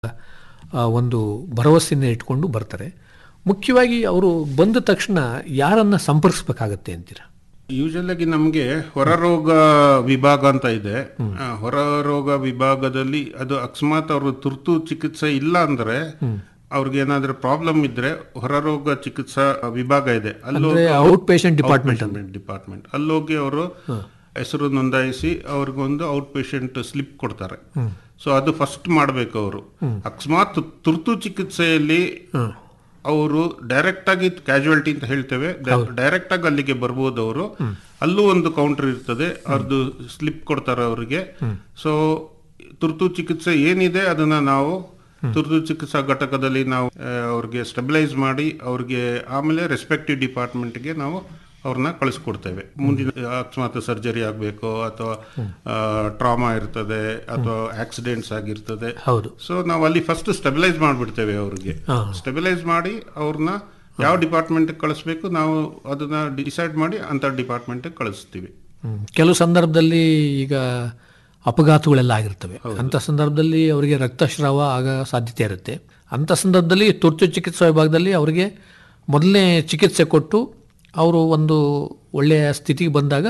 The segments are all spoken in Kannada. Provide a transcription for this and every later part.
ಆ, ಒಂದು ಭರವಸೆಯನ್ನು ಇಟ್ಕೊಂಡು ಬರ್ತಾರೆ ಮುಖ್ಯವಾಗಿ ಅವರು ಬಂದ ತಕ್ಷಣ ಯಾರನ್ನ ಸಂಪರ್ಕಿಸ್ಬೇಕಾಗತ್ತೆ ಅಂತೀರಾ ಯೂಶಲ್ ಆಗಿ ನಮಗೆ ಹೊರರೋಗ ವಿಭಾಗ ಅಂತ ಇದೆ ಆ, ಹೊರರೋಗ ವಿಭಾಗದಲ್ಲಿ ಅದು ಅಕಸ್ಮಾತ್ ಅವರು ತುರ್ತು ಚಿಕಿತ್ಸೆ ಇಲ್ಲ ಅಂದ್ರೆ ಅವ್ರಿಗೆ ಏನಾದ್ರೂ ಪ್ರಾಬ್ಲಮ್ ಇದ್ರೆ ಹೊರರೋಗ ಚಿಕಿತ್ಸಾ ವಿಭಾಗ ಇದೆ ಅಂದ್ರೆ ಔಟ್ ಪೇಷಂಟ್ ಡಿಪಾರ್ಟ್ಮೆಂಟ್ ಡಿಪಾರ್ಟ್ಮೆಂಟ್ ಅಲ್ಲೋಗಿ ಅವರು ಹೆಸರು ನೋಂದಾಯಿಸಿ ಅವ್ರಿಗೊಂದು ಔಟ್ ಪೇಷಂಟ್ ಸ್ಲಿಪ್ ಕೊಡ್ತಾರೆ ಸೊ ಅದು ಫಸ್ಟ್ ಮಾಡಬೇಕು ಅವರು ಅಕಸ್ಮಾತ್ ತುರ್ತು ಚಿಕಿತ್ಸೆಯಲ್ಲಿ ಅವರು ಡೈರೆಕ್ಟ್ ಆಗಿ ಕ್ಯಾಶುಯಾಲಿಟಿ ಅಂತ ಹೇಳ್ತೇವೆ ಡೈರೆಕ್ಟ್ ಆಗಿ ಅಲ್ಲಿಗೆ ಬರ್ಬೋದು ಅವರು ಅಲ್ಲೂ ಒಂದು ಕೌಂಟರ್ ಇರ್ತದೆ ಅವ್ರದ್ದು ಸ್ಲಿಪ್ ಕೊಡ್ತಾರೆ ಅವರಿಗೆ ಸೊ ತುರ್ತು ಚಿಕಿತ್ಸೆ ಏನಿದೆ ಅದನ್ನ ನಾವು ತುರ್ತು ಚಿಕಿತ್ಸಾ ಘಟಕದಲ್ಲಿ ನಾವು ಆ, ಅವ್ರಿಗೆ ಸ್ಟೆಬಿಲೈಸ್ ಮಾಡಿ ಅವ್ರಿಗೆ ಆಮೇಲೆ ರೆಸ್ಪೆಕ್ಟಿವ್ ಡಿಪಾರ್ಟ್ಮೆಂಟ್ಗೆ ನಾವು ಅವ್ರನ್ನ ಕಳಿಸ್ಕೊಡ್ತೇವೆ ಮುಂದಿನ ಅಕಸ್ಮಾತ್ ಸರ್ಜರಿ ಆಗಬೇಕು ಅಥವಾ ಟ್ರಾಮಾ ಇರ್ತದೆ ಅಥವಾ ಆಕ್ಸಿಡೆಂಟ್ಸ್ ಆಗಿರ್ತದೆ ಹೌದು ಸೊ ನಾವು ಅಲ್ಲಿ ಫಸ್ಟ್ ಸ್ಟೆಬಿಲೈಸ್ ಮಾಡಿಬಿಡ್ತೇವೆ ಅವ್ರಿಗೆ ಹಾ. ಸ್ಟೆಬಿಲೈಸ್ ಮಾಡಿ ಅವ್ರನ್ನ ಯಾವ ಡಿಪಾರ್ಟ್ಮೆಂಟ್ ಕಳಿಸ್ಬೇಕು ನಾವು ಅದನ್ನ ಡಿಸೈಡ್ ಮಾಡಿ ಅಂತ ಡಿಪಾರ್ಟ್ಮೆಂಟ್ ಕಳಿಸ್ತೀವಿ ಹ್ಮ್. ಕೆಲವು ಸಂದರ್ಭದಲ್ಲಿ ಈಗ ಅಪಘಾತಗಳೆಲ್ಲ ಆಗಿರ್ತವೆ ಅಂಥ ಸಂದರ್ಭದಲ್ಲಿ ಅವರಿಗೆ ರಕ್ತಸ್ರಾವ ಆಗ ಸಾಧ್ಯತೆ ಇರುತ್ತೆ ಅಂಥ ಸಂದರ್ಭದಲ್ಲಿ ತುರ್ತು ಚಿಕಿತ್ಸಾ ವಿಭಾಗದಲ್ಲಿ ಅವರಿಗೆ ಮೊದಲನೇ ಚಿಕಿತ್ಸೆ ಕೊಟ್ಟು ಅವರು ಒಂದು ಒಳ್ಳೆಯ ಸ್ಥಿತಿಗೆ ಬಂದಾಗ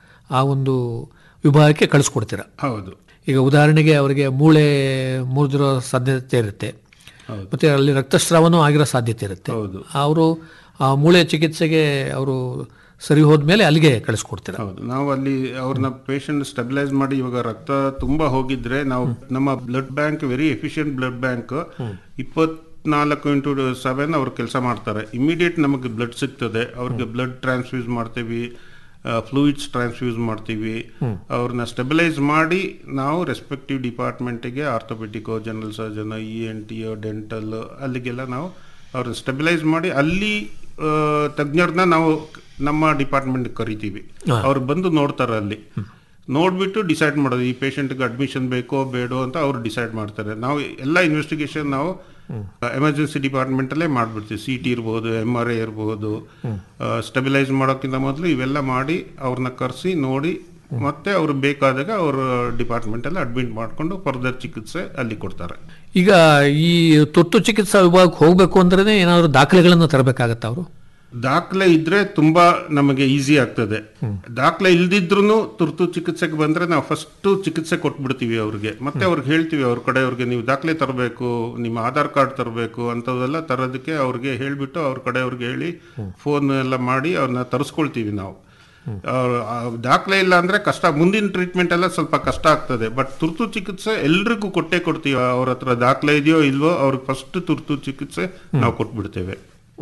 ಆ ಒಂದು ವಿಭಾಗಕ್ಕೆ ಕಳಿಸ್ಕೊಡ್ತೀರ ಹೌದು ಈಗ ಉದಾಹರಣೆಗೆ ಅವರಿಗೆ ಮೂಳೆ ಮುರಿದಿರೋ ಸಾಧ್ಯತೆ ಇರುತ್ತೆ ಹೌದು. ಮತ್ತು ಅಲ್ಲಿ ರಕ್ತಸ್ರಾವನೂ ಆಗಿರೋ ಸಾಧ್ಯತೆ ಇರುತ್ತೆ ಹೌದು ಅವರು ಆ ಮೂಳೆ ಚಿಕಿತ್ಸೆಗೆ ಅವರು ಸರಿ ಹೋದ್ಮೇಲೆ ಅಲ್ಲಿಗೆ ಕಳಿಸ್ಕೊಡ್ತೀರ ಹೌದು ನಾವು ಅಲ್ಲಿ ಅವ್ರನ್ನ ಪೇಷಂಟ್ ಸ್ಟೆಬಿಲೈಸ್ ಮಾಡಿ ಇವಾಗ ರಕ್ತ ತುಂಬಾ ಹೋಗಿದ್ರೆ ನಾವು ನಮ್ಮ blood bank very efficient blood bank ಇಪ್ಪತ್ನಾಲ್ಕು ಇಂಟು ಸೆವೆನ್ ಅವ್ರು ಕೆಲಸ ಮಾಡ್ತಾರೆ ಇಮಿಡಿಯೇಟ್ ನಮಗೆ ಬ್ಲಡ್ ಸಿಗ್ತದೆ ಅವ್ರಿಗೆ ಬ್ಲಡ್ ಟ್ರಾನ್ಸ್ಫ್ಯೂಸ್ ಮಾಡ್ತೀವಿ ಫ್ಲೂಯಿಡ್ಸ್ ಟ್ರಾನ್ಸ್ಫ್ಯೂಸ್ ಮಾಡ್ತೀವಿ ಅವ್ರನ್ನ ಸ್ಟೆಬಿಲೈಸ್ ಮಾಡಿ ನಾವು ರೆಸ್ಪೆಕ್ಟಿವ್ ಡಿಪಾರ್ಟ್ಮೆಂಟಿಗೆ ಆರ್ಥೋಪೆಟಿಕೋ general surgeon E N T dental ಅಲ್ಲಿಗೆಲ್ಲ ನಾವು ಅವ್ರನ್ನ ಸ್ಟೆಬಿಲೈಸ್ ಮಾಡಿ ಅಲ್ಲಿ ಆ, ತಜ್ಞರನ್ನ ನಾವು ನಮ್ಮ ಡಿಪಾರ್ಟ್ಮೆಂಟ್ ಕರಿತೀವಿ ಅವ್ರು ಬಂದು ನೋಡ್ತಾರೆ ಅಲ್ಲಿ ನೋಡ್ಬಿಟ್ಟು ಡಿಸೈಡ್ ಮಾಡೋದು ಈ ಪೇಷಂಟ್ಗೆ ಅಡ್ಮಿಷನ್ ಬೇಕೋ ಬೇಡೋ ಅಂತ ಅವ್ರು ಡಿಸೈಡ್ ಮಾಡ್ತಾರೆ ನಾವು ಎಲ್ಲ ಇನ್ವೆಸ್ಟಿಗೇಷನ್ ನಾವು ಎಮರ್ಜೆನ್ಸಿ ಡಿಪಾರ್ಟ್ಮೆಂಟಲ್ಲೇ ಮಾಡಿಬಿಡ್ತೀವಿ ಸಿ ಟಿ ಇರ್ಬೋದು ಎಮ್ ಆರ್ ಐ ಇರ್ಬೋದು ಸ್ಟೆಬಿಲೈಸ್ ಮಾಡೋಕ್ಕಿಂತ ಮೊದಲು ಇವೆಲ್ಲ ಮಾಡಿ ಅವ್ರನ್ನ ಕರೆಸಿ ನೋಡಿ ಮತ್ತೆ ಅವ್ರು ಬೇಕಾದಾಗ ಅವ್ರ ಡಿಪಾರ್ಟ್ಮೆಂಟಲ್ಲಿ ಅಡ್ಮಿಟ್ ಮಾಡಿಕೊಂಡು ಫರ್ದರ್ ಚಿಕಿತ್ಸೆ ಅಲ್ಲಿ ಕೊಡ್ತಾರೆ ಈಗ ಈ ತುರ್ತು ಚಿಕಿತ್ಸಾ ವಿಭಾಗಕ್ಕೆ ಹೋಗಬೇಕು ಅಂದ್ರೆ ಏನಾದರೂ ದಾಖಲೆಗಳನ್ನು ತರಬೇಕಾಗತ್ತ ಅವರು ದಾಖಲೆ ಇದ್ರೆ ತುಂಬಾ ನಮಗೆ ಈಸಿ ಆಗ್ತದೆ ದಾಖಲೆ ಇಲ್ದಿದ್ರು ತುರ್ತು ಚಿಕಿತ್ಸೆಗೆ ಬಂದ್ರೆ ನಾವು ಫಸ್ಟ್ ಚಿಕಿತ್ಸೆ ಕೊಟ್ಬಿಡ್ತೀವಿ ಅವ್ರಿಗೆ ಮತ್ತೆ ಅವ್ರಿಗೆ ಹೇಳ್ತೀವಿ ಅವ್ರ ಕಡೆ ಅವ್ರಿಗೆ ನೀವು ದಾಖಲೆ ತರಬೇಕು ನಿಮ್ಮ ಆಧಾರ್ ಕಾರ್ಡ್ ತರಬೇಕು ಅಂತವೆಲ್ಲ ತರೋದಕ್ಕೆ ಅವ್ರಿಗೆ ಹೇಳ್ಬಿಟ್ಟು ಅವ್ರ ಕಡೆ ಅವ್ರಿಗೆ ಹೇಳಿ ಫೋನ್ ಎಲ್ಲ ಮಾಡಿ ಅವ್ರನ್ನ ತರಿಸ್ಕೊಳ್ತೀವಿ ನಾವು ಅವ್ರ್ ಆ ದಾಖಲೆ ಇಲ್ಲ ಅಂದ್ರೆ ಕಷ್ಟ ಮುಂದಿನ ಟ್ರೀಟ್ಮೆಂಟ್ ಎಲ್ಲ ಸ್ವಲ್ಪ ಕಷ್ಟ ಆಗ್ತದೆ ಬಟ್ ತುರ್ತು ಚಿಕಿತ್ಸೆ ಎಲ್ರಿಗೂ ಕೊಟ್ಟೇ ಕೊಡ್ತೀವಿ ಅವ್ರ ಹತ್ರ ದಾಖಲೆ ಇದೆಯೋ ಇಲ್ವೋ ಅವ್ರಿಗೆ ಫಸ್ಟ್ ತುರ್ತು ಚಿಕಿತ್ಸೆ ನಾವು ಕೊಟ್ಬಿಡ್ತೇವೆ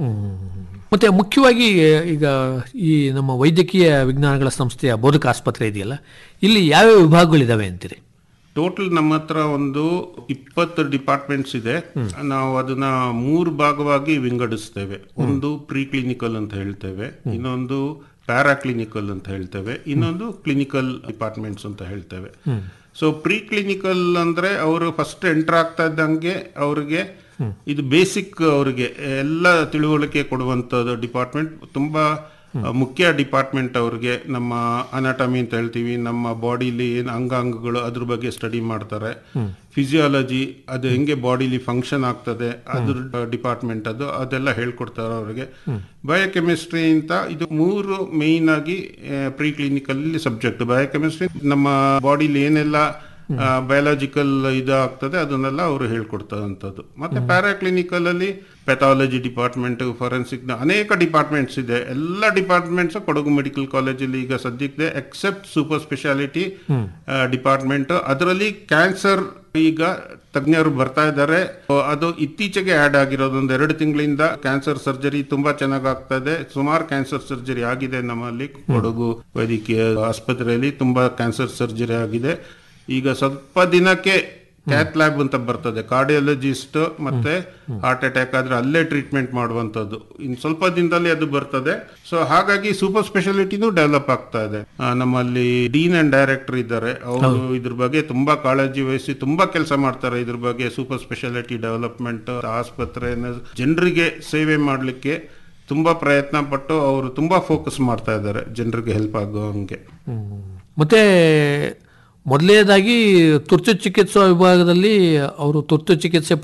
ಮತ್ತೆ ಮುಖ್ಯವಾಗಿ ಈಗ ಈ ನಮ್ಮ ವೈದ್ಯಕೀಯ ವಿಜ್ಞಾನಗಳ ಸಂಸ್ಥೆಯ ಬೋಧಕ ಆಸ್ಪತ್ರೆ ಇದೆಯಲ್ಲ ಇಲ್ಲಿ ಯಾವ್ಯಾವ ವಿಭಾಗಗಳಿದಾವೆ ಅಂತೀರಿ ಟೋಟಲ್ ನಮ್ಮ ಹತ್ರ ಒಂದು ಇಪ್ಪತ್ತು ಡಿಪಾರ್ಟ್ಮೆಂಟ್ಸ್ ಇದೆ ನಾವು ಅದನ್ನ ಮೂರು ಭಾಗವಾಗಿ ವಿಂಗಡಿಸ್ತೇವೆ ಒಂದು ಪ್ರೀ ಕ್ಲಿನಿಕಲ್ ಅಂತ ಹೇಳ್ತೇವೆ ಇನ್ನೊಂದು ಪ್ಯಾರಾ ಕ್ಲಿನಿಕಲ್ ಅಂತ ಹೇಳ್ತೇವೆ ಇನ್ನೊಂದು ಕ್ಲಿನಿಕಲ್ ಡಿಪಾರ್ಟ್ಮೆಂಟ್ಸ್ ಅಂತ ಹೇಳ್ತೇವೆ ಸೊ ಪ್ರೀ ಕ್ಲಿನಿಕಲ್ ಅಂದ್ರೆ ಅವರು ಫಸ್ಟ್ ಎಂಟರ್ ಆಗ್ತಾ ಇದ್ದಂಗೆ ಅವ್ರಿಗೆ ಇದು ಬೇಸಿಕ್ ಅವರಿಗೆ ಎಲ್ಲ ತಿಳುವಳಿಕೆ ಕೊಡುವಂಥದ್ದು ಡಿಪಾರ್ಟ್ಮೆಂಟ್ ತುಂಬಾ ಆ, ಮುಖ್ಯ ಡಿಪಾರ್ಟ್ಮೆಂಟ್ ಅವ್ರಿಗೆ ನಮ್ಮ ಅನಾಟಮಿ ಅಂತ ಹೇಳ್ತೀವಿ ನಮ್ಮ ಬಾಡಿಲಿ ಏನು ಅಂಗಾಂಗಗಳು ಅದ್ರ ಬಗ್ಗೆ ಸ್ಟಡಿ ಮಾಡ್ತಾರೆ ಫಿಸಿಯಾಲಜಿ ಅದು ಹೆಂಗೆ ಬಾಡಿಲಿ ಫಂಕ್ಷನ್ ಆಗ್ತದೆ ಅದ್ರ ಡಿಪಾರ್ಟ್ಮೆಂಟ್ ಅದು ಅದೆಲ್ಲ ಹೇಳ್ಕೊಡ್ತಾರೆ ಅವ್ರಿಗೆ ಬಯೋಕೆಮಿಸ್ಟ್ರಿ ಅಂತ ಇದು ಮೂರು ಮೇಯ್ನ್ ಆಗಿ ಪ್ರೀ ಕ್ಲಿನಿಕಲ್ ಸಬ್ಜೆಕ್ಟ್ ಬಯೋಕೆಮಿಸ್ಟ್ರಿ ನಮ್ಮ ಬಾಡಿಲಿ ಏನೆಲ್ಲ ಬಯಾಲಜಿಕಲ್ ಇದಾಗ್ತದೆ ಅದನ್ನೆಲ್ಲ ಅವರು ಹೇಳ್ಕೊಡ್ತದಂಥದ್ದು ಮತ್ತೆ ಪ್ಯಾರಾಕ್ಲಿನಿಕಲ್ ಅಲ್ಲಿ ಪೆಥಾಲಜಿ ಡಿಪಾರ್ಟ್ಮೆಂಟ್ ಫೊರೆನ್ಸಿಕ್ ಅನೇಕ ಡಿಪಾರ್ಟ್ಮೆಂಟ್ಸ್ ಇದೆ ಎಲ್ಲ ಡಿಪಾರ್ಟ್ಮೆಂಟ್ಸ್ ಕೊಡಗು ಮೆಡಿಕಲ್ ಕಾಲೇಜಲ್ಲಿ ಈಗ ಸದ್ಯಕ್ಕೆ ಎಕ್ಸೆಪ್ಟ್ ಸೂಪರ್ ಸ್ಪೆಷಾಲಿಟಿ ಡಿಪಾರ್ಟ್ಮೆಂಟ್ ಅದರಲ್ಲಿ ಕ್ಯಾನ್ಸರ್ ಈಗ ತಜ್ಞರು ಬರ್ತಾ ಇದ್ದಾರೆ ಅದು ಇತ್ತೀಚೆಗೆ ಆಡ್ ಆಗಿರೋದು ಒಂದು ಎರಡು ತಿಂಗಳಿಂದ ಕ್ಯಾನ್ಸರ್ ಸರ್ಜರಿ ತುಂಬಾ ಚೆನ್ನಾಗಿ ಆಗ್ತಾ ಇದೆ ಸುಮಾರು ಕ್ಯಾನ್ಸರ್ ಸರ್ಜರಿ ಆಗಿದೆ ನಮ್ಮಲ್ಲಿ ಕೊಡಗು ವೈದ್ಯಕೀಯ ಆಸ್ಪತ್ರೆಯಲ್ಲಿ ತುಂಬಾ ಕ್ಯಾನ್ಸರ್ ಸರ್ಜರಿ ಆಗಿದೆ ಈಗ ಸ್ವಲ್ಪ ದಿನಕ್ಕೆ ಕ್ಯಾತ್ ಲ್ಯಾಬ್ ಅಂತ ಬರ್ತದೆ ಕಾರ್ಡಿಯಾಲಜಿಸ್ಟ್ ಮತ್ತೆ ಹಾರ್ಟ್ ಅಟ್ಯಾಕ್ ಆದ್ರೆ ಅಲ್ಲೇ ಟ್ರೀಟ್ಮೆಂಟ್ ಮಾಡುವಂತದ್ದು ಇನ್ ಸ್ವಲ್ಪ ದಿನದಲ್ಲಿ ಅದು ಬರ್ತದೆ ಸೊ ಹಾಗಾಗಿ ಸೂಪರ್ ಸ್ಪೆಷಾಲಿಟಿನೂ ಡೆವಲಪ್ ಆಗ್ತಾ ಇದೆ ಆ, ನಮ್ಮಲ್ಲಿ ಡೀನ್ ಅಂಡ್ ಡೈರೆಕ್ಟರ್ ಇದ್ದಾರೆ ಅವರು ಇದ್ರ ಬಗ್ಗೆ ತುಂಬಾ ಕಾಳಜಿ ವಹಿಸಿ ತುಂಬಾ ಕೆಲಸ ಮಾಡ್ತಾರೆ ಇದ್ರ ಬಗ್ಗೆ ಸೂಪರ್ ಸ್ಪೆಷಾಲಿಟಿ ಡೆವಲಪ್ಮೆಂಟ್ ಆಸ್ಪತ್ರೆಯನ್ನು ಜನರಿಗೆ ಸೇವೆ ಮಾಡಲಿಕ್ಕೆ ತುಂಬಾ ಪ್ರಯತ್ನ ಪಟ್ಟು ಅವರು ತುಂಬಾ ಫೋಕಸ್ ಮಾಡ್ತಾ ಇದ್ದಾರೆ ಜನರಿಗೆ ಹೆಲ್ಪ್ ಆಗೋ ಹಂಗೆ ಮತ್ತೆ ಮೊದಲನೇದಾಗಿ ತುರ್ತು ಚಿಕಿತ್ಸಾ ವಿಭಾಗದಲ್ಲಿ ಅವರು ತುರ್ತು ಚಿಕಿತ್ಸೆ